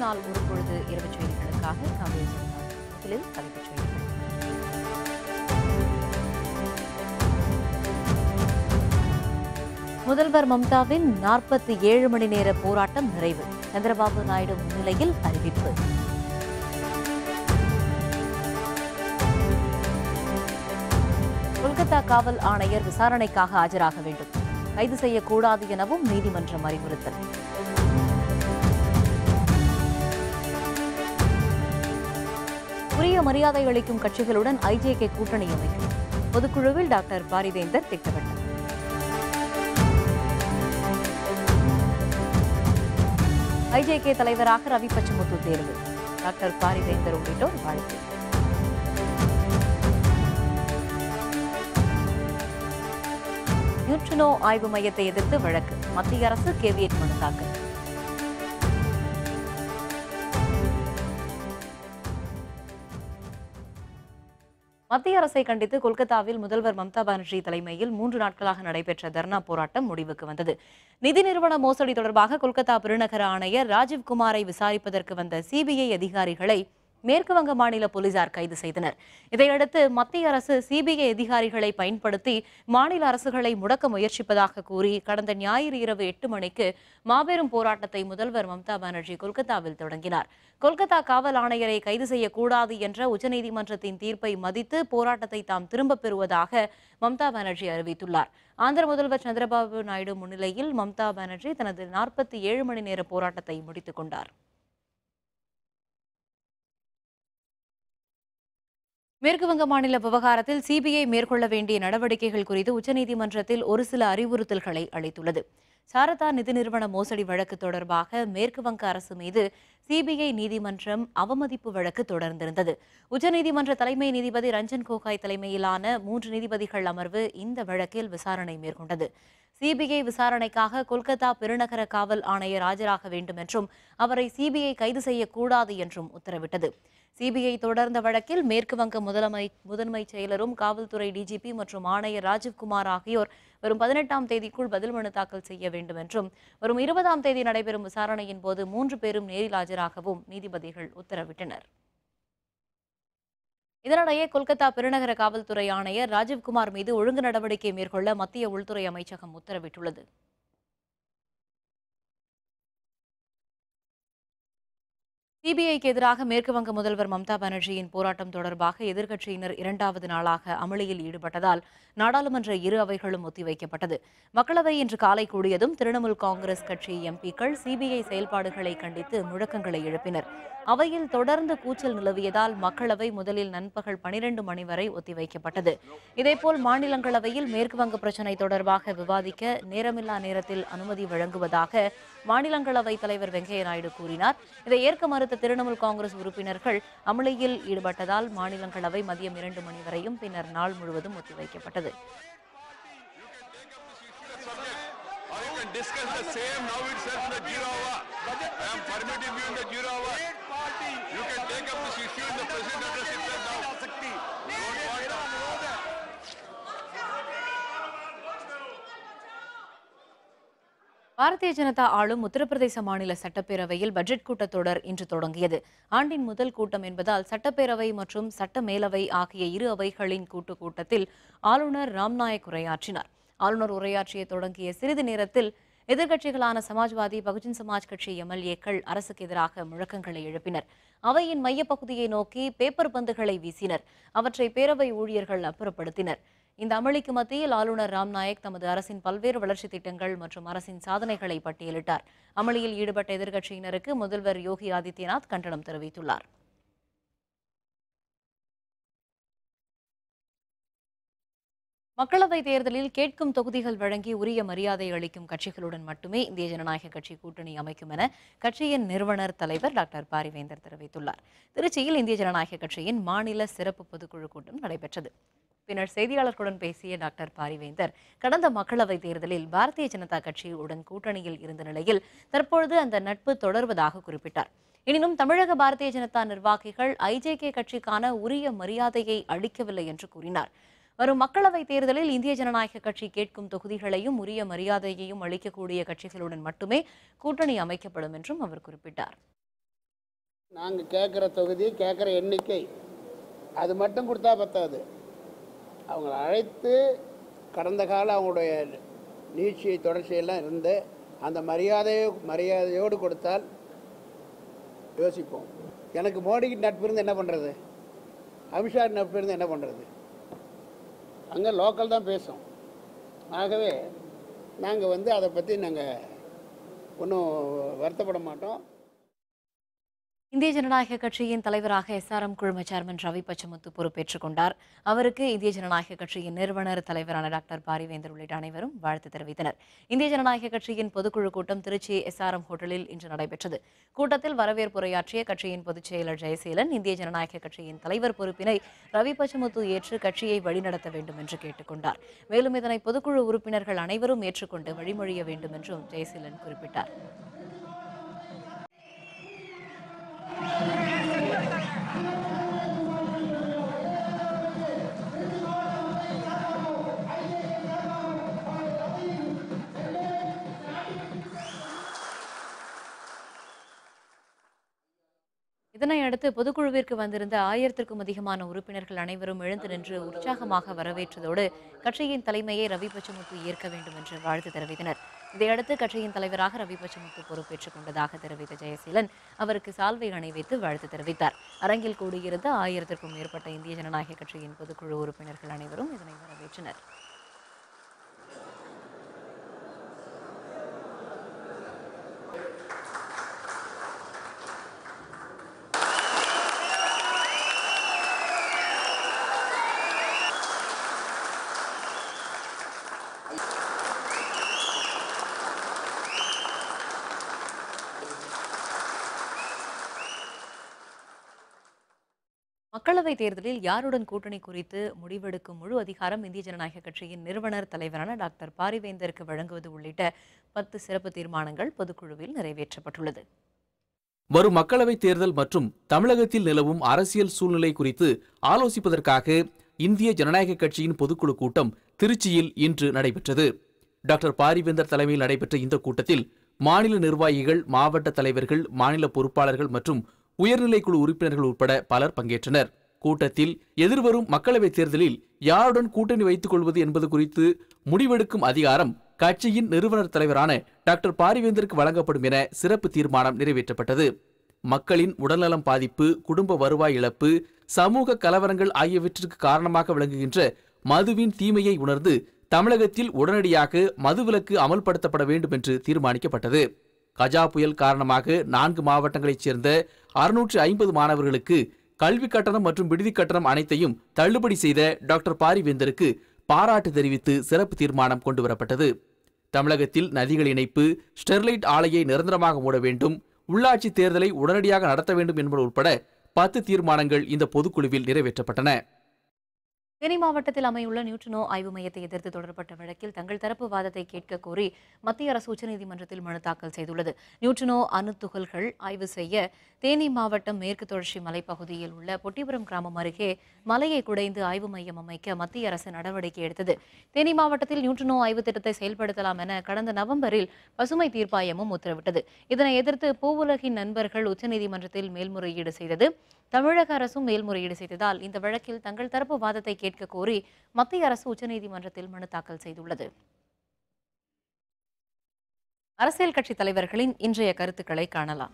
நாள் ஒரு பொழுது இரவு செய்திகளுக்காக காவிரி ஜனதா முதலில் தலைப்புச் செய்திகள் முதல்வர் மம்தாவின் நாற்பத்தி ஏழு மணி நேர போராட்டம் நிறைவு சந்திரபாபு நாயுடு முன்னிலையில் அறிவிப்பு கொல்கத்தா காவல் ஆணையர் விசாரணைக்காக ஆஜராக வேண்டும் கைது செய்யக்கூடாது எனவும் நீதிமன்றம் அறிவுறுத்தல் உரிய மரியாதை அளிக்கும் கட்சிகளுடன் ஐஜேகே கூட்டணி அமைக்கும் பொதுக்குழுவில் டாக்டர் பாரிவேந்தர் திட்டவட்டம் ஐஜேகே தலைவராக ரவி பச்சமுத்து தேர்வு டாக்டர் பாரிவேந்தர் உள்ளிட்டோர் வாழ்த்து நியூட்ரினோ ஆய்வு மையத்தை எதிர்த்து வழக்கு மத்திய அரசு கேவியட் மனு தாக்கல் மத்திய அரசை கண்டித்து கொல்கத்தாவில் முதல்வர் மம்தா பானர்ஜி தலைமையில் மூன்று நாட்களாக நடைபெற்ற தர்ணா போராட்டம் முடிவுக்கு வந்தது நிதி நிறுவன மோசடி தொடர்பாக கொல்கத்தா பெருநகர ஆணையர் ராஜீவ் குமாரை விசாரிப்பதற்கு வந்த சிபிஐ அதிகாரிகளை மேற்கு வங்க மாநில போலீசார் கைது செய்தனர் இதையடுத்து மத்திய அரசு சிபிஐ அதிகாரிகளை பயன்படுத்தி மாநில அரசுகளை முடக்க முயற்சிப்பதாக கூறி கடந்த ஞாயிறு இரவு எட்டு மணிக்கு மாபெரும் போராட்டத்தை முதல்வர் மம்தா பானர்ஜி கொல்கத்தாவில் தொடங்கினார் கொல்கத்தா காவல் ஆணையரை கைது செய்யக்கூடாது என்ற உச்சநீதிமன்றத்தின் தீர்ப்பை மதித்து போராட்டத்தை தாம் திரும்பப் பெறுவதாக மம்தா பானர்ஜி அறிவித்துள்ளார் ஆந்திர முதல்வர் சந்திரபாபு நாயுடு முன்னிலையில் மம்தா பானர்ஜி தனது நாற்பத்தி ஏழு மணி நேர போராட்டத்தை முடித்துக் கொண்டார் மேற்குவங்க மாநில விவகாரத்தில் சிபிஐ மேற்கொள்ள வேண்டிய நடவடிக்கைகள் குறித்து உச்சநீதிமன்றத்தில் ஒரு சில அறிவுறுத்தல்களை அளித்துள்ளது சாரதா நிதி நிறுவன மோசடி வழக்கு தொடர்பாக மேற்கு வங்க அரசு மீது சிபிஐ நீதிமன்றம் அவமதிப்பு வழக்கு தொடர்ந்திருந்தது உச்சநீதிமன்ற தலைமை நீதிபதி ரஞ்சன் கோகாய் தலைமையிலான மூன்று நீதிபதிகள் அமர்வு இந்த வழக்கில் விசாரணை மேற்கொண்டது சிபிஐ விசாரணைக்காக கொல்கத்தா பெருநகர காவல் ஆணையர் ஆஜராக வேண்டும் என்றும் அவரை சிபிஐ கைது செய்யக்கூடாது என்றும் உத்தரவிட்டது சிபிஐ தொடர்ந்த வழக்கில் மேற்கு வங்க முதலமை முதன்மை செயலரும் காவல்துறை டிஜிபி மற்றும் ஆணையர் ராஜீவ்குமார் ஆகியோர் வரும் பதினெட்டாம் தேதிக்குள் பதில் மனு தாக்கல் செய்ய வேண்டும் என்றும் வரும் இருபதாம் தேதி நடைபெறும் விசாரணையின் போது மூன்று பேரும் நேரில் ஆஜராகவும் நீதிபதிகள் உத்தரவிட்டனர் இதனிடையே கொல்கத்தா பெருநகர காவல்துறை ஆணையர் ராஜீவ்குமார் மீது ஒழுங்கு நடவடிக்கை மேற்கொள்ள மத்திய உள்துறை அமைச்சகம் உத்தரவிட்டுள்ளது சிபிஐக்கு எதிராக மேற்கு வங்க முதல்வர் மம்தா பானர்ஜியின் போராட்டம் தொடர்பாக எதிர்க்கட்சியினர் இரண்டாவது நாளாக அமளியில் ஈடுபட்டதால் நாடாளுமன்ற இரு அவைகளும் ஒத்திவைக்கப்பட்டது மக்களவை இன்று காலை கூடியதும் திரிணாமுல் காங்கிரஸ் கட்சி எம்பிக்கள் சிபிஐ செயல்பாடுகளை கண்டித்து முழக்கங்களை எழுப்பினர் அவையில் தொடர்ந்து கூச்சல் நிலவியதால் மக்களவை முதலில் நண்பகல் பனிரெண்டு மணி வரை ஒத்திவைக்கப்பட்டது இதேபோல் மாநிலங்களவையில் மேற்கு வங்க பிரச்சினை தொடர்பாக விவாதிக்க நேரமில்லா நேரத்தில் அனுமதி வழங்குவதாக மாநிலங்களவை தலைவர் வெங்கையா நாயுடு கூறினார் இதை ஏற்க மறுத்த திரிணாமுல் காங்கிரஸ் உறுப்பினர்கள் அமளியில் ஈடுபட்டதால் மாநிலங்களவை மதியம் இரண்டு மணி வரையும் பின்னர் நாள் முழுவதும் ஒத்திவைக்கப்பட்டது Or you can discuss the same now itself in the zero hour. I am permitting you in the zero hour. You can take up this issue in the president address itself now. Don't want Bharatiya Janata ஆளும் உத்தரப்பிரதேச மாநில சட்டப்பேரவையில் budget கூட்டத்தொடர் இன்று தொடங்கியது ஆண்டின் முதல் கூட்டம் என்பதால் சட்டப்பேரவை மற்றும் சட்ட மேலவை ஆகிய இரு அவைகளின் கூட்டு கூட்டத்தில் ஆளுநர் ராம்நாயக் உரையாற்றினார் ஆளுநர் உரையாற்றிய தொடங்கிய சிறிது நேரத்தில் எதிர்க்கட்சிகளான சமாஜ்வாதி பகுஜன் சமாஜ் கட்சி எம்எல்ஏக்கள் அரசுக்கு எதிராக முழக்கங்களை எழுப்பினர் அவையின் மையப்பகுதியை நோக்கி பேப்பர் பந்துகளை வீசினர் அவற்றை பேரவை ஊழியர்கள் அப்புறப்படுத்தினர் இந்த அமளிக்கு மத்தியில் ஆளுநர் ராம்நாயக் தமது அரசின் பல்வேறு வளர்ச்சித் திட்டங்கள் மற்றும் அரசின் சாதனைகளை பட்டியலிட்டார் அமளியில் ஈடுபட்ட எதிர்க்கட்சியினருக்கு முதல்வர் யோகி ஆதித்யநாத் கண்டனம் தெரிவித்துள்ளார் மக்களவைத் தேர்தலில் கேட்கும் தொகுதிகள் வழங்கி உரிய மரியாதை அளிக்கும் கட்சிகளுடன் மட்டுமே இந்திய ஜனநாயக கட்சி கூட்டணி அமைக்கும் என கட்சியின் நிறுவனர் தலைவர் டாக்டர் பாரிவேந்தர் தெரிவித்துள்ளார் திருச்சியில் இந்திய ஜனநாயக கட்சியின் மாநில சிறப்பு பொதுக்குழு கூட்டம் நடைபெற்றது பின்னர் செய்தியாளர்களுடன் பேசிய டாக்டர் பாரிவேந்தர் கடந்த மக்களவைத் தேர்தலில் பாரதிய ஜனதா கட்சியுடன் கூட்டணியில் இருந்த நிலையில் தற்பொழுது அந்த நட்பு தொடர்வதாக குறிப்பிட்டார் எனினும் தமிழக பாரதிய ஜனதா நிர்வாகிகள் ஐஜேகே கட்சிக்கான உரிய மரியாதையை அளிக்கவில்லை என்று கூறினார் வரும் மக்களவைத் தேர்தலில் இந்திய ஜனநாயக கட்சி கேட்கும் தொகுதிகளையும் உரிய மரியாதையையும் அளிக்கக்கூடிய கட்சிகளுடன் மட்டுமே கூட்டணி அமைக்கப்படும் என்றும் அவர் குறிப்பிட்டார் நாங்கள் கேட்குற தொகுதி கேட்குற எண்ணிக்கை அது மட்டும் கொடுத்தா பத்தாது அவங்கள அழைத்து கடந்த கால அவங்களுடைய நீட்சி தொடர்ச்சியெல்லாம் இருந்து அந்த மரியாதையை மரியாதையோடு கொடுத்தால் யோசிப்போம் எனக்கு மோடிக்கு நட்பு இருந்து என்ன பண்ணுறது அமித்ஷா நட்பு இருந்து என்ன பண்ணுறது அங்கே லோக்கல் தான் பேசும் ஆகவே நாங்கள் வந்து அதை பற்றி நாங்கள் ஒன்றும் வருத்தப்பட மாட்டோம் இந்திய ஜனநாயக கட்சியின் தலைவராக எஸ்ஆர்எம் குழும சேர்மன் ரவி பச்சமுத்து பொறுப்பேற்றுக் கொண்டார் அவருக்கு இந்திய ஜனநாயக கட்சியின் நிறுவனர் தலைவரான டாக்டர் பாரிவேந்தர் உள்ளிட்ட அனைவரும் வாழ்த்து தெரிவித்தனர் இந்திய ஜனநாயக கட்சியின் பொதுக்குழு கூட்டம் திருச்சி எஸ்ஆர்எம் ஹோட்டலில் இன்று நடைபெற்றது கூட்டத்தில் வரவேற்புரையாற்றிய கட்சியின் பொதுச் செயலர் ஜெயசீலன் இந்திய ஜனநாயக கட்சியின் தலைவர் பொறுப்பினை ரவி பச்சமுத்து ஏற்று கட்சியை வழிநடத்த வேண்டும் என்று கேட்டுக்கொண்டார் மேலும் இதனை பொதுக்குழு உறுப்பினர்கள் அனைவரும் ஏற்றுக்கொண்டு வழிமொழிய வேண்டும் என்றும் ஜெயசீலன் குறிப்பிட்டார் இதனையடுத்து பொதுக்குழுவிற்கு வந்திருந்த ஆயிரத்திற்கும் அதிகமான உறுப்பினர்கள் அனைவரும் எழுந்து நின்று உற்சாகமாக வரவேற்றதோடு கட்சியின் தலைமையை ரவி பச்சமுத்து ஏற்க வேண்டும் என்று வாழ்த்து தெரிவித்தனர் இதையடுத்து கட்சியின் தலைவராக ரவி பச்சமுத்து பொறுப்பேற்றுக் கொண்டதாக தெரிவித்த ஜெயசீலன் அவருக்கு சால்வை அணிவித்து வாழ்த்து தெரிவித்தார் அரங்கில் கூடியிருந்த ஆயிரத்திற்கும் மேற்பட்ட இந்திய ஜனநாயக கட்சியின் பொதுக்குழு உறுப்பினர்கள் அனைவரும் இதனை வரவேற்றனர் மக்களவைத் தேர்தலில் யாருடன் கூட்டணி குறித்து முடிவெடுக்கும் முழு அதிகாரம் இந்திய ஜனநாயக கட்சியின் நிறுவனர் தலைவரான டாக்டர் பாரிவேந்தருக்கு வழங்குவது உள்ளிட்ட பத்து சிறப்பு தீர்மானங்கள் பொதுக்குழுவில் நிறைவேற்றப்பட்டுள்ளது வரும் மக்களவைத் தேர்தல் மற்றும் தமிழகத்தில் நிலவும் அரசியல் சூழ்நிலை குறித்து ஆலோசிப்பதற்காக இந்திய ஜனநாயக கட்சியின் பொதுக்குழு கூட்டம் திருச்சியில் இன்று நடைபெற்றது டாக்டர் பாரிவேந்தர் தலைமையில் நடைபெற்ற இந்த கூட்டத்தில் மாநில நிர்வாகிகள் மாவட்ட தலைவர்கள் மாநில பொறுப்பாளர்கள் மற்றும் உயர்நிலைக்குழு உறுப்பினர்கள் உட்பட பலர் பங்கேற்றனர் கூட்டத்தில் எதிர்வரும் மக்களவைத் தேர்தலில் யாருடன் கூட்டணி வைத்துக் கொள்வது என்பது குறித்து முடிவெடுக்கும் அதிகாரம் கட்சியின் நிறுவனர் தலைவரான டாக்டர் பாரிவேந்தருக்கு வழங்கப்படும் என சிறப்பு தீர்மானம் நிறைவேற்றப்பட்டது மக்களின் உடல்நலம் பாதிப்பு குடும்ப வருவாய் இழப்பு சமூக கலவரங்கள் ஆகியவற்றிற்கு காரணமாக விளங்குகின்ற மதுவின் தீமையை உணர்ந்து தமிழகத்தில் உடனடியாக மதுவிலக்கு அமல்படுத்தப்பட வேண்டும் என்று தீர்மானிக்கப்பட்டது கஜா புயல் காரணமாக நான்கு மாவட்டங்களைச் சேர்ந்த அறுநூற்று ஐம்பது மாணவர்களுக்கு கல்வி கட்டணம் மற்றும் விடுதி கட்டணம் அனைத்தையும் தள்ளுபடி செய்த டாக்டர் பாரிவேந்தருக்கு பாராட்டு தெரிவித்து சிறப்பு தீர்மானம் கொண்டுவரப்பட்டது தமிழகத்தில் நதிகள் இணைப்பு ஸ்டெர்லைட் ஆலையை நிரந்தரமாக மூட வேண்டும் உள்ளாட்சி தேர்தலை உடனடியாக நடத்த வேண்டும் என்பது உட்பட பத்து தீர்மானங்கள் இந்த பொதுக்குழுவில் நிறைவேற்றப்பட்டன தேனி மாவட்டத்தில் அமையுள்ள நியூட்ரினோ ஆய்வு மையத்தை எதிர்த்து தொடரப்பட்ட வழக்கில் தங்கள் தரப்பு வாதத்தை கேட்க கோரி மத்திய அரசு உச்சநீதிமன்றத்தில் மனு தாக்கல் செய்துள்ளது நியூட்ரினோ அணு துகள்கள் ஆய்வு செய்ய தேனி மாவட்டம் மேற்கு தொடர்ச்சி மலைப்பகுதியில் உள்ள பொட்டிபுரம் கிராமம் அருகே மலையை குடைந்து ஆய்வு மையம் அமைக்க மத்திய அரசு நடவடிக்கை எடுத்தது தேனி மாவட்டத்தில் நியூட்ரினோ ஆய்வு திட்டத்தை செயல்படுத்தலாம் என கடந்த நவம்பரில் பசுமை தீர்ப்பாயமும் உத்தரவிட்டது இதனை எதிர்த்து பூவுலகின் நண்பர்கள் உச்சநீதிமன்றத்தில் மேல்முறையீடு செய்தது தமிழக அரசும் மேல்முறையீடு செய்ததால் இந்த வழக்கில் தங்கள் தரப்பு வாதத்தை கேட்க கோரி மத்திய அரசு உச்சநீதிமன்றத்தில் மனு தாக்கல் செய்துள்ளது அரசியல் கட்சி தலைவர்களின் இன்றைய கருத்துக்களை காணலாம்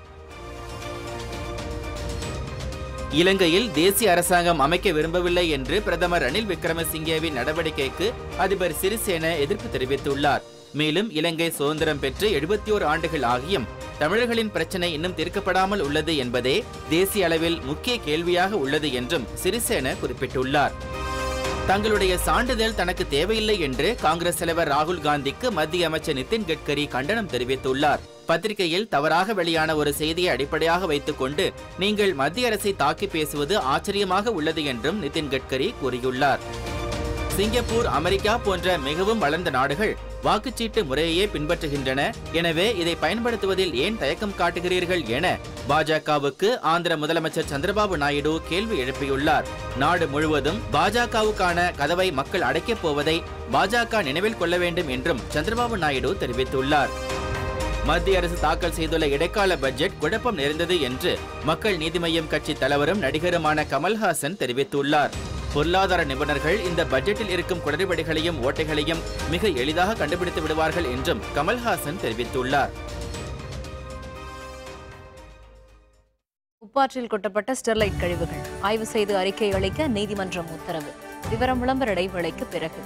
இலங்கையில் தேசிய அரசாங்கம் அமைக்க விரும்பவில்லை என்று பிரதமர் ரணில் விக்ரமசிங்கேவின் நடவடிக்கைக்கு அதிபர் சிறிசேன எதிர்ப்பு தெரிவித்துள்ளார் மேலும் இலங்கை சுதந்திரம் பெற்று எழுபத்தி ஓரு ஆண்டுகள் ஆகியும் தமிழர்களின் பிரச்சனை இன்னும் தீர்க்கப்படாமல் உள்ளது என்பதே தேசிய அளவில் முக்கிய கேள்வியாக உள்ளது என்றும் சிறிசேன குறிப்பிட்டுள்ளார் தங்களுடைய சான்றிதழ் தனக்கு தேவையில்லை என்று காங்கிரஸ் தலைவர் ராகுல் காந்திக்கு மத்திய அமைச்சர் நிதின் கட்கரி கண்டனம் தெரிவித்துள்ளார் பத்திரிகையில் தவறாக வெளியான ஒரு செய்தியை அடிப்படையாக வைத்துக்கொண்டு நீங்கள் மத்திய அரசை தாக்கி பேசுவது ஆச்சரியமாக உள்ளது என்றும் நிதின் கட்கரி கூறியுள்ளார் சிங்கப்பூர் அமெரிக்கா போன்ற மிகவும் வளர்ந்த நாடுகள் வாக்குச்சீட்டு முறையையே பின்பற்றுகின்றன எனவே இதை பயன்படுத்துவதில் ஏன் தயக்கம் காட்டுகிறீர்கள் என பாஜகவுக்கு ஆந்திர முதலமைச்சர் சந்திரபாபு நாயுடு கேள்வி எழுப்பியுள்ளார் நாடு முழுவதும் பாஜகவுக்கான கதவை மக்கள் அடைக்கப் போவதை பாஜக நினைவில் கொள்ள வேண்டும் என்றும் சந்திரபாபு நாயுடு தெரிவித்துள்ளார் மத்திய அரசு தாக்கல் செய்துள்ள இடைக்கால பட்ஜெட் குழப்பம் நிறைந்தது என்று மக்கள் நீதி மய்யம் கட்சி தலைவரும் நடிகருமான கமல்ஹாசன் தெரிவித்துள்ளார் பொருளாதார நிபுணர்கள் இந்த பட்ஜெட்டில் இருக்கும் குளறுபடிகளையும் ஓட்டைகளையும் மிக எளிதாக கண்டுபிடித்து விடுவார்கள் என்றும் கமல்ஹாசன் தெரிவித்துள்ளார் உப்பாற்றில் கொட்டப்பட்ட ஸ்டெர்லைட் கழிவுகள் ஆய்வு செய்து அறிக்கை அளிக்க நீதிமன்றம் உத்தரவு விவரம் விளம்பர இடைவேளைக்கு பிறகு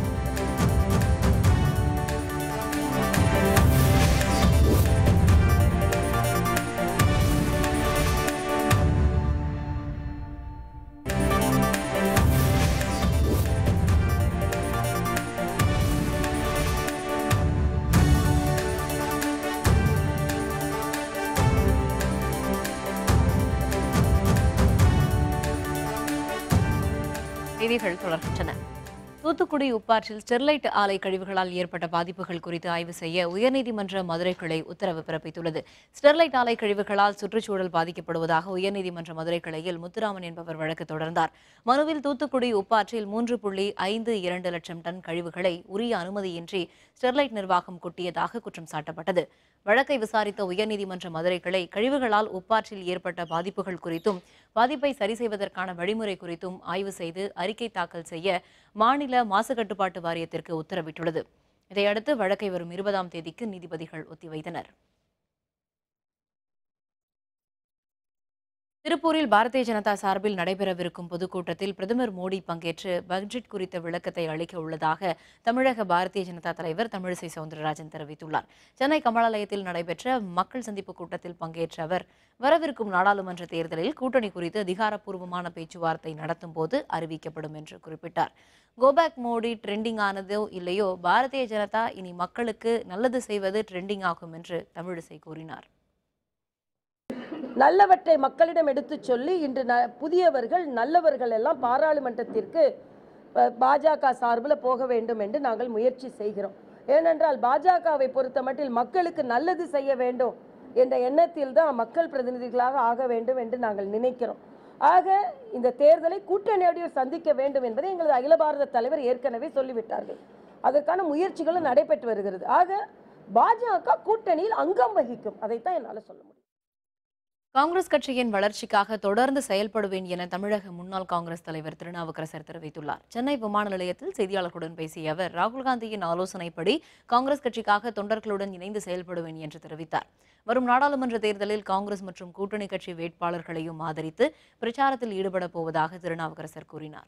செய்திகள் தொடர்கின்றன தூத்துக்குடி உப்பாற்றில் ஸ்டெர்லைட் ஆலை கழிவுகளால் ஏற்பட்ட பாதிப்புகள் குறித்து ஆய்வு செய்ய உயர்நீதிமன்ற மதுரை கிளை உத்தரவு பிறப்பித்துள்ளது ஸ்டெர்லைட் ஆலை கழிவுகளால் சுற்றுச்சூழல் பாதிக்கப்படுவதாக உயர்நீதிமன்ற மதுரை கிளையில் முத்துராமன் என்பவர் வழக்கு தொடர்ந்தார் மனுவில் தூத்துக்குடி உப்பாற்றில் மூன்று புள்ளி ஐந்து இரண்டு லட்சம் டன் கழிவுகளை உரிய அனுமதியின்றி ஸ்டெர்லைட் நிர்வாகம் கொட்டியதாக குற்றம் சாட்டப்பட்டது வழக்கை விசாரித்த உயர்நீதிமன்ற மதுரை கிளை கழிவுகளால் உப்பாற்றில் ஏற்பட்ட பாதிப்புகள் குறித்தும் பாதிப்பை சரி செய்வதற்கான வழிமுறை குறித்தும் ஆய்வு செய்து அறிக்கை தாக்கல் செய்ய மாநில மாசு கட்டுப்பாட்டு வாரியத்திற்கு உத்தரவிட்டுள்ளது இதையடுத்து வழக்கை வரும் இருபதாம் தேதிக்கு நீதிபதிகள் ஒத்திவைத்தனர் திருப்பூரில் பாரதிய ஜனதா சார்பில் நடைபெறவிருக்கும் பொதுக்கூட்டத்தில் பிரதமர் மோடி பங்கேற்று பட்ஜெட் குறித்த விளக்கத்தை அளிக்க உள்ளதாக தமிழக பாரதிய ஜனதா தலைவர் தமிழிசை சவுந்தரராஜன் தெரிவித்துள்ளார் சென்னை கமலாலயத்தில் நடைபெற்ற மக்கள் சந்திப்பு கூட்டத்தில் பங்கேற்ற அவர் வரவிருக்கும் நாடாளுமன்ற தேர்தலில் கூட்டணி குறித்து அதிகாரப்பூர்வமான பேச்சுவார்த்தை நடத்தும் போது அறிவிக்கப்படும் என்று குறிப்பிட்டார் கோபேக் மோடி ட்ரெண்டிங் ஆனதோ இல்லையோ பாரதிய ஜனதா இனி மக்களுக்கு நல்லது செய்வது ட்ரெண்டிங் ஆகும் என்று தமிழிசை கூறினார் நல்லவற்றை மக்களிடம் எடுத்துச் சொல்லி இன்று ந புதியவர்கள் நல்லவர்கள் எல்லாம் பாராளுமன்றத்திற்கு ப- பாஜக சார்பில் போக வேண்டும் என்று நாங்கள் முயற்சி செய்கிறோம் ஏனென்றால் பாஜகவை பொறுத்த மட்டில் மக்களுக்கு நல்லது செய்ய வேண்டும் என்ற எண்ணத்தில் தான் மக்கள் பிரதிநிதிகளாக ஆக வேண்டும் என்று நாங்கள் நினைக்கிறோம் ஆக இந்த தேர்தலை கூட்டணியோடு சந்திக்க வேண்டும் என்பதை எங்களது அகில பாரத தலைவர் ஏற்கனவே சொல்லிவிட்டார்கள் அதற்கான முயற்சிகளும் நடைபெற்று வருகிறது ஆக பாஜக கூட்டணியில் அங்கம் வகிக்கும் அதைத்தான் என்னால் சொல்ல முடியும் காங்கிரஸ் கட்சியின் வளர்ச்சிக்காக தொடர்ந்து செயல்படுவேன் என தமிழக முன்னாள் காங்கிரஸ் தலைவர் திருநாவுக்கரசர் தெரிவித்துள்ளார் சென்னை விமான நிலையத்தில் செய்தியாளர்களுடன் பேசிய அவர் ராகுல் காந்தியின் ஆலோசனைப்படி காங்கிரஸ் கட்சிக்காக தொண்டர்களுடன் இணைந்து செயல்படுவேன் என்று தெரிவித்தார் வரும் நாடாளுமன்ற தேர்தலில் காங்கிரஸ் மற்றும் கூட்டணி கட்சி வேட்பாளர்களையும் ஆதரித்து பிரச்சாரத்தில் ஈடுபட போவதாக திருநாவுக்கரசர் கூறினார்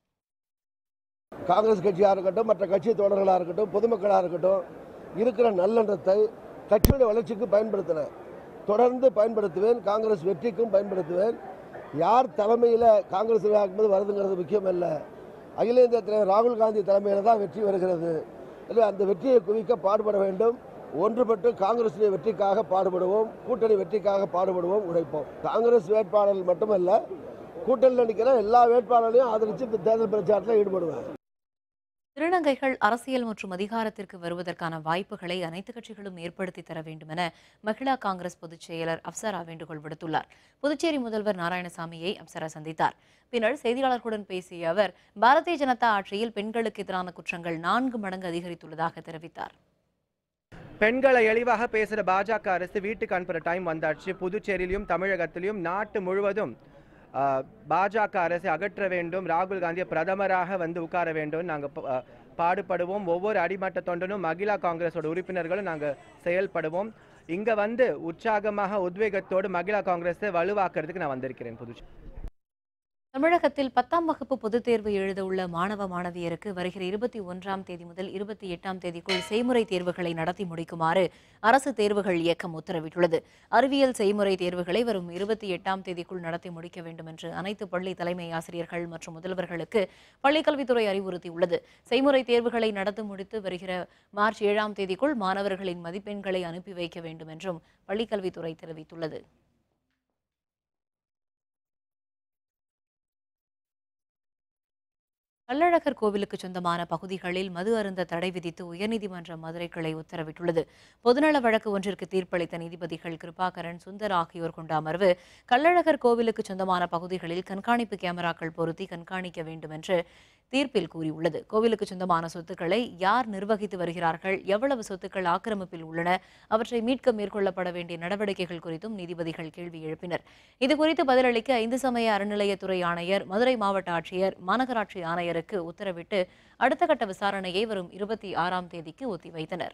காங்கிரஸ் கட்சியாக இருக்கட்டும் மற்ற கட்சி தோழர்களாக இருக்கட்டும் பொதுமக்களாக இருக்கட்டும் இருக்கிற நல்லெண்ணத்தை கட்சியுடைய வளர்ச்சிக்கு பயன்படுத்தினேன் தொடர்ந்து பயன்படுத்துவேன் காங்கிரஸ் வெற்றிக்கும் பயன்படுத்துவேன் யார் தலைமையில் காங்கிரஸ் நிர்வாகிக்கும்போது வருதுங்கிறது முக்கியம் அல்ல அகில இந்திய தலைவர் ராகுல் காந்தி தலைமையில் தான் வெற்றி வருகிறது எனவே அந்த வெற்றியை குவிக்க பாடுபட வேண்டும் ஒன்றுபட்டு காங்கிரஸுடைய வெற்றிக்காக பாடுபடுவோம் கூட்டணி வெற்றிக்காக பாடுபடுவோம் உழைப்போம் காங்கிரஸ் வேட்பாளர்கள் மட்டுமல்ல கூட்டணியில் நிற்கிற எல்லா வேட்பாளர்களையும் ஆதரித்து இந்த தேர்தல் பிரச்சாரத்தில் ஈடுபடுவேன் திருநங்கைகள் அரசியல் மற்றும் அதிகாரத்திற்கு வருவதற்கான வாய்ப்புகளை அனைத்து கட்சிகளும் ஏற்படுத்தி தர வேண்டும் என மகிழா காங்கிரஸ் பொதுச் செயலர் அப்சரா வேண்டுகோள் விடுத்துள்ளார் புதுச்சேரி முதல்வர் நாராயணசாமியை அப்சரா சந்தித்தார் பின்னர் செய்தியாளர்களுடன் பேசிய அவர் பாரதிய ஜனதா ஆட்சியில் பெண்களுக்கு எதிரான குற்றங்கள் நான்கு மடங்கு அதிகரித்துள்ளதாக தெரிவித்தார் பெண்களை எளிவாக பேசுகிற பாஜக அரசு வீட்டுக்கு அனுப்புகிற டைம் வந்தாச்சு புதுச்சேரியிலும் தமிழகத்திலும் நாட்டு முழுவதும் ஆ, பாஜக அரசை அகற்ற வேண்டும் ராகுல் காந்தியை பிரதமராக வந்து உட்கார வேண்டும் நாங்கள் பாடுபடுவோம் ஒவ்வொரு அடிமட்ட தொண்டனும் மகிழா காங்கிரஸோட உறுப்பினர்களும் நாங்கள் செயல்படுவோம் இங்கே வந்து உற்சாகமாக உத்வேகத்தோடு மகிழா காங்கிரஸை வலுவாக்குறதுக்கு நான் வந்திருக்கிறேன் புதுச்சேரி தமிழகத்தில் பத்தாம் வகுப்பு பொதுத் தேர்வு எழுத உள்ள மாணவ மாணவியருக்கு வருகிற இருபத்தி ஒன்றாம் தேதி முதல் இருபத்தி எட்டாம் தேதிக்குள் செய்முறை தேர்வுகளை நடத்தி முடிக்குமாறு அரசு தேர்வுகள் இயக்கம் உத்தரவிட்டுள்ளது அறிவியல் செய்முறை தேர்வுகளை வரும் இருபத்தி எட்டாம் தேதிக்குள் நடத்தி முடிக்க வேண்டும் என்று அனைத்து பள்ளி தலைமை ஆசிரியர்கள் மற்றும் முதல்வர்களுக்கு பள்ளிக்கல்வித்துறை அறிவுறுத்தியுள்ளது செய்முறை தேர்வுகளை நடத்தி முடித்து வருகிற மார்ச் ஏழாம் தேதிக்குள் மாணவர்களின் மதிப்பெண்களை அனுப்பி வைக்க வேண்டும் என்றும் பள்ளிக்கல்வித்துறை தெரிவித்துள்ளது கள்ளழகர் கோவிலுக்கு சொந்தமான பகுதிகளில் மது அருந்த தடை விதித்து உயர்நீதிமன்ற மதுரை கிளை உத்தரவிட்டுள்ளது பொதுநல வழக்கு ஒன்றிற்கு தீர்ப்பளித்த நீதிபதிகள் கிருபாகரன் சுந்தர் ஆகியோர் கொண்ட அமர்வு கள்ளழகர் கோவிலுக்கு சொந்தமான பகுதிகளில் கண்காணிப்பு கேமராக்கள் பொருத்தி கண்காணிக்க வேண்டும் என்று தீர்ப்பில் கூறியுள்ளது கோவிலுக்கு சொந்தமான சொத்துக்களை யார் நிர்வகித்து வருகிறார்கள் எவ்வளவு சொத்துக்கள் ஆக்கிரமிப்பில் உள்ளன அவற்றை மீட்க மேற்கொள்ளப்பட வேண்டிய நடவடிக்கைகள் குறித்தும் நீதிபதிகள் கேள்வி எழுப்பினர் இதுகுறித்து பதிலளிக்க ஐந்து சமய அறநிலையத்துறை ஆணையர் மதுரை மாவட்ட ஆட்சியர் மாநகராட்சி ஆணையருக்கு உத்தரவிட்டு அடுத்த கட்ட விசாரணையை வரும் இருபத்தி ஆறாம் தேதிக்கு ஒத்திவைத்தனர்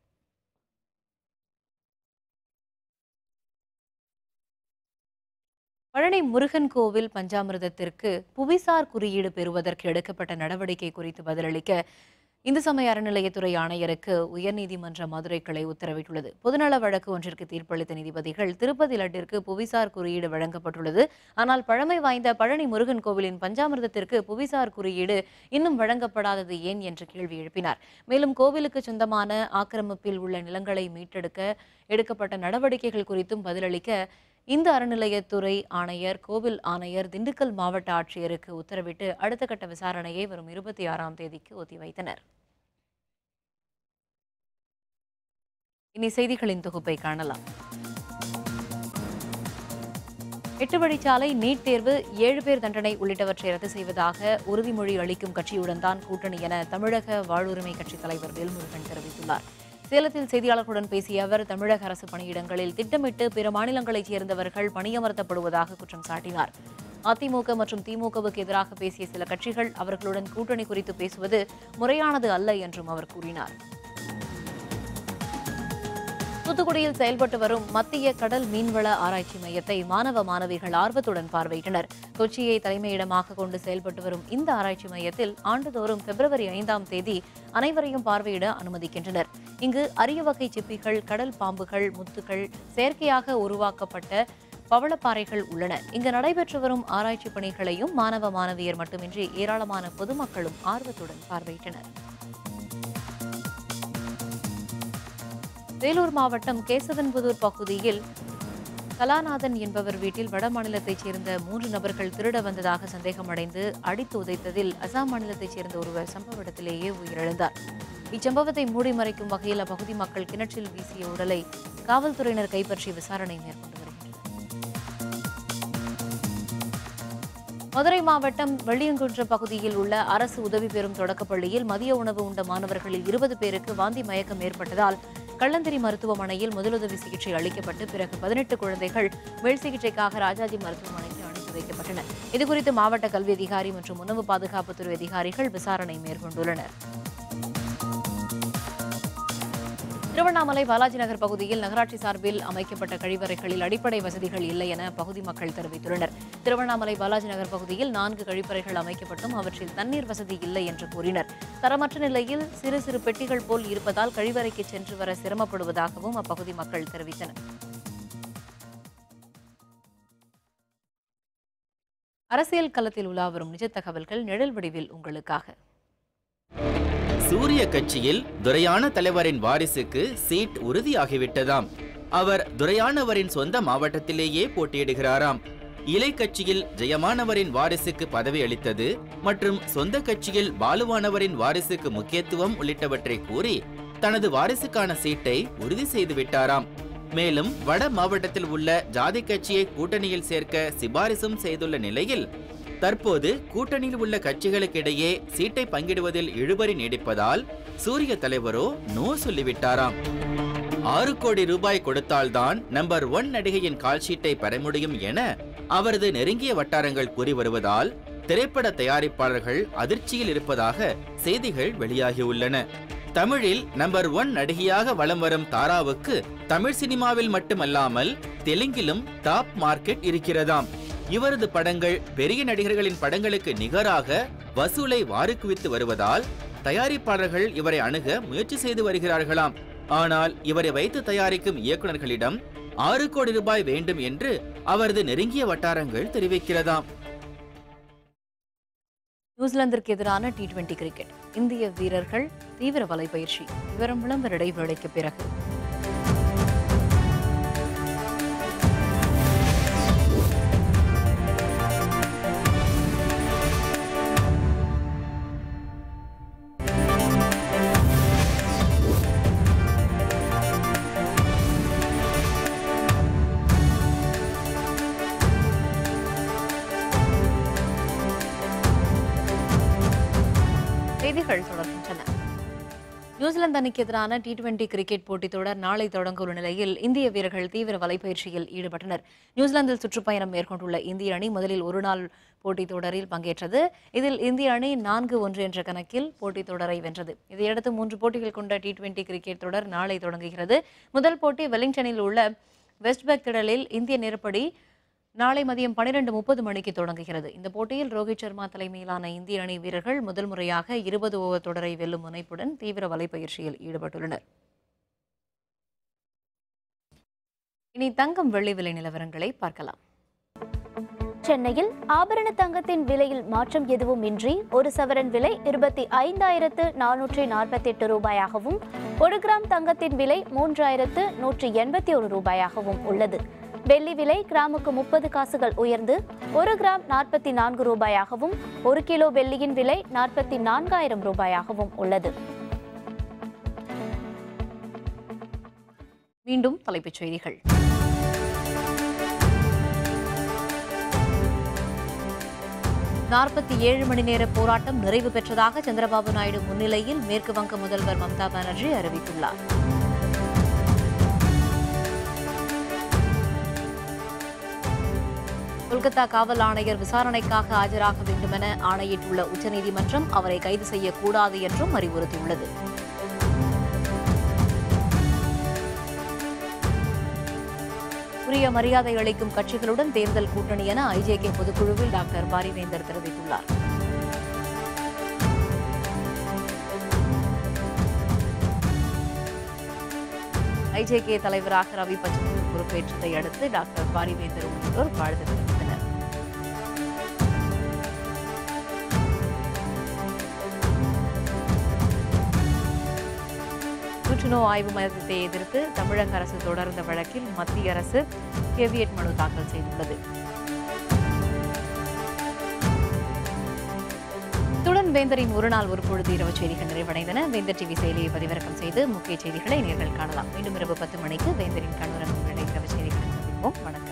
பழனி முருகன் கோவில் பஞ்சாமிர்தத்திற்கு புவிசார் குறியீடு பெறுவதற்கு எடுக்கப்பட்ட நடவடிக்கை குறித்து பதிலளிக்க இந்து சமய அறநிலையத்துறை ஆணையருக்கு உயர்நீதிமன்ற மதுரை கிளை உத்தரவிட்டுள்ளது பொதுநல வழக்கு ஒன்றிற்கு தீர்ப்பளித்த நீதிபதிகள் திருப்பதி லட்டிற்கு புவிசார் குறியீடு வழங்கப்பட்டுள்ளது ஆனால் பழமை வாய்ந்த பழனி முருகன் கோவிலின் பஞ்சாமிர்தத்திற்கு புவிசார் குறியீடு இன்னும் வழங்கப்படாதது ஏன் என்று கேள்வி எழுப்பினார் மேலும் கோவிலுக்கு சொந்தமான ஆக்கிரமிப்பில் உள்ள நிலங்களை மீட்டெடுக்க எடுக்கப்பட்ட நடவடிக்கைகள் குறித்தும் பதிலளிக்க இந்த அறநிலையத்துறை ஆணையர் கோவில் ஆணையர் திண்டுக்கல் மாவட்ட ஆட்சியருக்கு உத்தரவிட்டு அடுத்த கட்ட விசாரணையை வரும் இருபத்தி ஆறாம் தேதிக்கு ஒத்திவைத்தனர் இனி செய்திகளின் தொகுப்பை காணலாம் எட்டு வழிச்சாலை நீட் தேர்வு ஏழு பேர் தண்டனை உள்ளிட்டவற்றை ரத்து செய்வதாக உறுதிமொழி அளிக்கும் கட்சியுடன் தான் கூட்டணி என தமிழக வாழ்வுரிமை கட்சித் தலைவர் வேல்முருகன் தெரிவித்துள்ளார் சேலத்தில் செய்தியாளர்களுடன் பேசிய அவர் தமிழக அரசு பணியிடங்களில் திட்டமிட்டு பிற மாநிலங்களைச் சேர்ந்தவர்கள் பணியமர்த்தப்படுவதாக குற்றம் சாட்டினார் அதிமுக மற்றும் திமுகவுக்கு எதிராக பேசிய சில கட்சிகள் அவர்களுடன் கூட்டணி குறித்து பேசுவது முறையானது அல்ல என்றும் அவர் கூறினார் தூத்துக்குடியில் செயல்பட்டு வரும் மத்திய கடல் மீன்வள ஆராய்ச்சி மையத்தை மாணவ மாணவிகள் ஆர்வத்துடன் பார்வையிட்டனர் கொச்சியை தலைமையிடமாக கொண்டு செயல்பட்டு வரும் இந்த ஆராய்ச்சி மையத்தில் ஆண்டுதோறும் பிப்ரவரி ஐந்தாம் தேதி அனைவரையும் பார்வையிட அனுமதிக்கின்றனர் இங்கு அரிய வகை சிப்பிகள் கடல் பாம்புகள் முத்துகள் செயற்கையாக உருவாக்கப்பட்ட பவளப்பாறைகள் உள்ளன இங்கு நடைபெற்று வரும் ஆராய்ச்சி பணிகளையும் மாணவ மாணவியர் மட்டுமின்றி ஏராளமான பொதுமக்களும் ஆர்வத்துடன் பார்வையிட்டனர் வேலூர் மாவட்டம் கேசவன்புதூர் பகுதியில் கலாநாதன் என்பவர் வீட்டில் வட மாநிலத்தைச் சேர்ந்த மூன்று நபர்கள் திருட வந்ததாக சந்தேகமடைந்து அடித்து உதைத்ததில் அசாம் மாநிலத்தைச் சேர்ந்த ஒருவர் சம்பவ இடத்திலேயே உயிரிழந்தார் இச்சம்பவத்தை மூடி மறைக்கும் வகையில் அப்பகுதி மக்கள் கிணற்றில் வீசிய உடலை காவல்துறையினர் கைப்பற்றி விசாரணை மேற்கொண்டு வருகின்றனர் மதுரை மாவட்டம் வெள்ளியங்குன்றம் பகுதியில் உள்ள அரசு உதவி பெறும் தொடக்கப்பள்ளியில் மதிய உணவு உண்ட மாணவர்களில் இருபது பேருக்கு வாந்தி மயக்கம் ஏற்பட்டதால் கள்ளந்திரி மருத்துவமனையில் முதலுதவி சிகிச்சை அளிக்கப்பட்டு பிறகு பதினெட்டு குழந்தைகள் மேல் சிகிச்சைக்காக ராஜாஜி மருத்துவமனைக்கு அனுப்பி வைக்கப்பட்டனர் இதுகுறித்து மாவட்ட கல்வி அதிகாரி மற்றும் உணவு பாதுகாப்புத்துறை அதிகாரிகள் விசாரணை மேற்கொண்டுள்ளனர் திருவண்ணாமலை பாலாஜி நகர் பகுதியில் நகராட்சி சார்பில் அமைக்கப்பட்ட கழிவறைகளில் அடிப்படை வசதிகள் இல்லை என பகுதி மக்கள் தெரிவித்துள்ளனர் திருவண்ணாமலை பாலாஜி நகர் பகுதியில் நான்கு கழிப்பறைகள் அமைக்கப்பட்டும் அவற்றில் தண்ணீர் வசதி இல்லை என்று கூறினர் தரமற்ற நிலையில் சிறு சிறு பெட்டிகள் போல் இருப்பதால் கழிவறைக்கு சென்று வர சிரமப்படுவதாகவும் அப்பகுதி மக்கள் தெரிவித்தனர் அரசியல் களத்தில் உலா வரும் நிஜ தகவல்கள் நிழல் வடிவில் உங்களுக்காக சூரிய கட்சியில் துரையான தலைவரின் வாரிசுக்கு சீட் உறுதியாகிவிட்டதாம் அவர் துரையானவரின் சொந்த மாவட்டத்திலேயே போட்டியிடுகிறாராம் இலை கட்சியில் ஜெயமானவரின் வாரிசுக்கு பதவி அளித்தது மற்றும் சொந்த கட்சியில் பாலுவானவரின் வாரிசுக்கு முக்கியத்துவம் உள்ளிட்டவற்றை கூறி தனது வாரிசுக்கான சீட்டை உறுதி செய்து விட்டாராம் மேலும் வட மாவட்டத்தில் உள்ள ஜாதி கட்சியை கூட்டணியில் சேர்க்க சிபாரிசும் செய்துள்ள நிலையில் தற்போது கூட்டணியில் உள்ள கட்சிகளுக்கிடையே சீட்டை பங்கிடுவதில் இழுபறி நீடிப்பதால் சூரிய தலைவரோ நோ சொல்லிவிட்டாராம் ஆறு கோடி ரூபாய் கொடுத்தால்தான் நம்பர் ஒன் நடிகையின் கால்ஷீட்டை பெற முடியும் என அவரது நெருங்கிய வட்டாரங்கள் கூறி வருவதால் திரைப்பட தயாரிப்பாளர்கள் அதிர்ச்சியில் இருப்பதாக செய்திகள் வெளியாகியுள்ளன தமிழில் நம்பர் ஒன் நடிகையாக வலம் வரும் தாராவுக்கு தமிழ் சினிமாவில் மட்டுமல்லாமல் தெலுங்கிலும் டாப் மார்க்கெட் இருக்கிறதாம் இவரது படங்கள் பெரிய நடிகர்களின் படங்களுக்கு நிகராக வசூலை வாரிக்குவித்து வருவதால் தயாரிப்பாளர்கள் இவரை அணுக முயற்சி செய்து வருகிறார்களாம் ஆனால் இவரை வைத்து தயாரிக்கும் இயக்குநர்களிடம் ஆறு கோடி ரூபாய் வேண்டும் என்று அவரது நெருங்கிய வட்டாரங்கள் தெரிவிக்கிறதாம் நியூசிலாந்திற்கு எதிரான டி டுவெண்டி கிரிக்கெட் இந்திய வீரர்கள் தீவிர வலைப்பயிற்சி விவரம் விளம்பர இடைவேளைக்கு பிறகு நடைபெறுகின்றன நியூசிலாந்து அணிக்கு எதிரான டி டுவெண்டி கிரிக்கெட் போட்டித் தொடர் நாளை தொடங்கவுள்ள நிலையில் இந்திய வீரர்கள் தீவிர வலைப்பயிற்சியில் ஈடுபட்டனர் நியூசிலாந்தில் சுற்றுப்பயணம் மேற்கொண்டுள்ள இந்திய அணி முதலில் ஒருநாள் போட்டித் தொடரில் பங்கேற்றது இதில் இந்திய அணி நான்கு ஒன்று என்ற கணக்கில் போட்டித் தொடரை வென்றது இதையடுத்து மூன்று போட்டிகள் கொண்ட டி டுவெண்டி கிரிக்கெட் தொடர் நாளை தொடங்குகிறது முதல் போட்டி வெலிங்டனில் உள்ள வெஸ்ட்பெக் திடலில் இந்திய நேரப்படி நாளை மதியம் பன்னிரண்டு முப்பது மணிக்கு தொடங்குகிறது இந்த போட்டியில் ரோஹித் சர்மா தலைமையிலான இந்திய அணி வீரர்கள் முதல் முறையாக இருபது ஓவர் தொடரை வெல்லும் முனைப்புடன் தீவிர வலைப்பயிற்சியில் ஈடுபட்டுள்ளனர் இனி தங்கம் வெள்ளி விலை நிலவரங்களை பார்க்கலாம் சென்னையில் ஆபரண தங்கத்தின் விலையில் மாற்றம் எதுவும் இன்றி ஒரு சவரன் விலை இருபத்தி ஐந்தாயிரத்து நானூற்றி நாற்பத்தி எட்டு ரூபாயாகவும் ஒரு கிராம் தங்கத்தின் விலை மூன்றாயிரத்து நூற்றி எண்பத்தி ஒரு ரூபாயாகவும் உள்ளது வெள்ளி விலை கிராமுக்கு முப்பது காசுகள் உயர்ந்து ஒரு கிராம் நாற்பத்தி நான்கு ரூபாயாகவும் ஒரு கிலோ வெள்ளியின் விலை நாற்பத்தி நான்காயிரம் ரூபாயாகவும் உள்ளது மீண்டும் தலைப்புச் செய்திகள் நாற்பத்தி ஏழு மணி நேர போராட்டம் நிறைவு பெற்றதாக சந்திரபாபு நாயுடு முன்னிலையில் மேற்கு வங்க முதல்வர் மம்தா பானர்ஜி அறிவித்துள்ளார் கொல்கத்தா காவல் ஆணையர் விசாரணைக்காக ஆஜராக வேண்டுமென ஆணையிட்டுள்ள உச்சநீதிமன்றம் அவரை கைது செய்யக்கூடாது என்றும் அறிவுறுத்தியுள்ளது உரிய மரியாதை அளிக்கும் கட்சிகளுடன் தேர்தல் கூட்டணி என ஐஜேகே பொதுக்குழுவில் டாக்டர் பாரிவேந்தர் தெரிவித்துள்ளார் ஐஜேகே தலைவராக ரவி பச்சமுத்து பொறுப்பேற்றதை அடுத்து டாக்டர் பாரிவேந்தர் உள்ளிட்டோர் வாழ்த்து தெரிவித்தனர் புற்றுநோய் ஆய்வு மையத்தை எதிர்த்து தமிழக அரசு தொடர்ந்த வழக்கில் மத்திய அரசு கேவியட் மனு தாக்கல் செய்துள்ளது இத்துடன் வேந்தரின் ஒரு நாள் ஒரு பொழுது இரவு செய்திகள் நிறைவடைந்தன வேந்தர் டிவி செயலியை பதிவிறக்கம் செய்து முக்கிய செய்திகளை நேர்கள் காணலாம் மீண்டும் இரவு பத்து மணிக்கு வேந்தரின் கண்ணுரங்கும் இரவு செய்திகளை சந்திப்போம் வணக்கம்